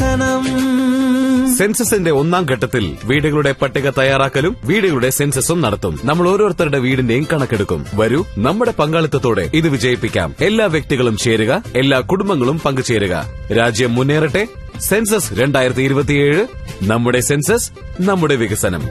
വികസനം സെൻസസിന്റെ ഒന്നാം ഘട്ടത്തിൽ വീടുകളുടെ പട്ടിക തയ്യാറാക്കലും വീടുകളുടെ സെൻസസും നടത്തും നമ്മൾ ഓരോരുത്തരുടെ വീടിന്റെയും കണക്കെടുക്കും വരൂ നമ്മുടെ പങ്കാളിത്തത്തോടെ ഇത് വിജയിപ്പിക്കാം എല്ലാ വ്യക്തികളും ചേരുക എല്ലാ കുടുംബങ്ങളും പങ്കുചേരുക രാജ്യം മുന്നേറട്ടെ സെൻസസ് രണ്ടായിരത്തി ഇരുപത്തിയേഴ് നമ്മുടെ സെൻസസ് നമ്മുടെ വികസനം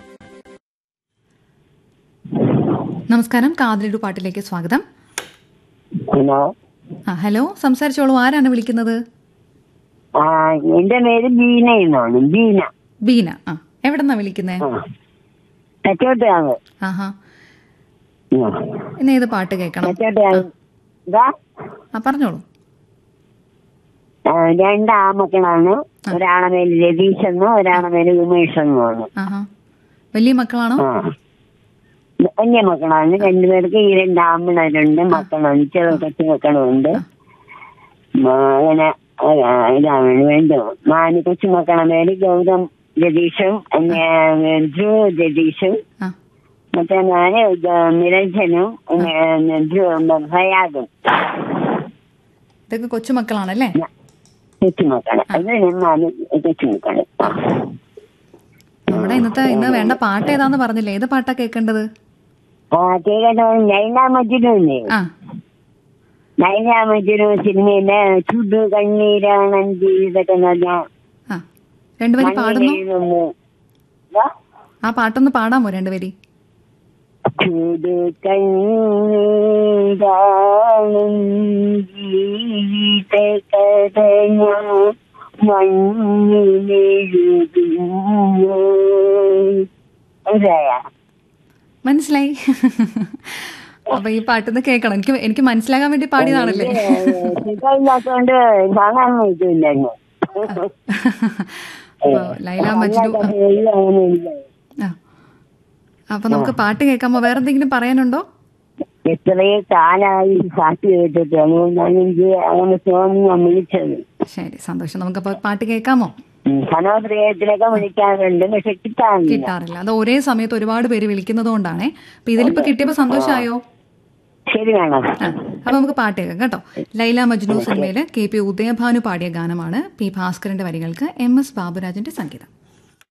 നമസ്കാരം കാതിലൊരു പാട്ടിലേക്ക് സ്വാഗതം ഹലോ ആ ഹലോ സംസാരിച്ചോളൂ ആരാണ് വിളിക്കുന്നത് ആ എന്റെ പേര് ബീന എന്നാണ് ബീന ബീന ആ എവിടെന്നാ വിളിക്കുന്നേ ആ തെക്കോട്ടാണ് ആഹാ ഇന്ന് ഏത് പാട്ട് കേൾക്കണം തെക്കോട്ടാണ് ഇതാ ആ പറഞ്ഞോളൂ ആ, രണ്ട് ആമക്കളാണ് ഒരാളെ പേര് രതീഷ് എന്നും ഒരാളെ പേര് ഉമേഷ് എന്നുമാണ് ആഹാ വലിയ മക്കളാണോ ആ വലിയ മക്കളാണ് രണ്ടുപേർക്ക് ഈ രണ്ട് ആമ്പിളരുണ്ട് മക്കളുണ്ട് ചെറു കൊച്ചു മക്കളുണ്ട് ആ, അങ്ങനെ ആ, ഇതാണ് വേണ്ടത് നാല് കൊച്ചു മക്കളെ പേര് ഗൗതം രതീഷും പിന്നെ ധ്രുവ് രതീഷും ആ ಮತ್ತೆ ನಾನೇ ನಿರಂಜനും ഭയാഗും ഇതൊക്കെ കൊച്ചുമക്കളാണല്ലേ കൊച്ചുമക്കള് അത് ഞാൻ കൊച്ചുമക്കള് നമ്മുടെ ഇന്നത്തെ ഇന്ന് വേണ്ട പാട്ട് ഏതാന്ന് പറഞ്ഞില്ലേ ഏത് പാട്ടാ കേൾക്കേണ്ടത് ആ കേട്ടോ നൈനാ മജ്ജുനല്ലേ ആ നൈനാ മജ്ജുനു സിനിമയിലെ ചുടു കണ്ണീരാണ് ജീവിതത്തെ ഞാൻ ആ രണ്ടുപേരും പാടുന്നു മണ്ണിലെഴുതുന്നു. ദാ. ആ പാട്ടൊന്ന് പാടാമോ രണ്ടുപേരി ചുടു കണ്ണീരാണ് ജീവിത കഥ ഞാൻ മണ്ണിലെഴുതുന്നു മനസ്സിലായ മനസ്സിലായി അപ്പൊ ഈ പാട്ടൊന്ന് കേൾക്കണം എനിക്ക് എനിക്ക് മനസ്സിലാകാൻ വേണ്ടി പാടിയതാണല്ലേ സുഖമില്ലാത്തോണ്ട് കാണാൻ പറ്റില്ലായിരുന്നു അപ്പൊ ലൈല മജ്നു അങ്ങനെയില്ല ആ അപ്പൊ നമുക്ക് പാട്ട് കേൾക്കാമോ വേറെ എന്തെങ്കിലും പറയാനുണ്ടോ എത്രയോ കാലായി പാട്ട് കേട്ടിട്ട് അതുകൊണ്ടാണ് എനിക്ക് അങ്ങനെ തോന്നി ഞാൻ വിളിച്ചത് ശരി സന്തോഷം നമുക്കപ്പോ പാട്ട് കേൾക്കാമോ കനോദ്രയത്തിലൊക്കെ വിളിക്കാറുണ്ട് പക്ഷെ കിട്ടാറില്ല കിട്ടാറില്ല അത് ഒരേ സമയത്ത് ഒരുപാട് പേര് വിളിക്കുന്നത് കൊണ്ടാണേ അപ്പൊ ഇതിലിപ്പോ കിട്ടിയപ്പോ സന്തോഷമായോ ശരി വേണം ആ, അപ്പൊ നമുക്ക് പാട്ട് കേൾക്കാം കേട്ടോ ലൈല മജ്നു സിനിമയില് കെ പി ഉദയഭാനു പാടിയ ഗാനമാണ് പി ഭാസ്കരന്റെ വരികൾക്ക് എം എസ് ബാബുരാജിന്റെ സംഗീതം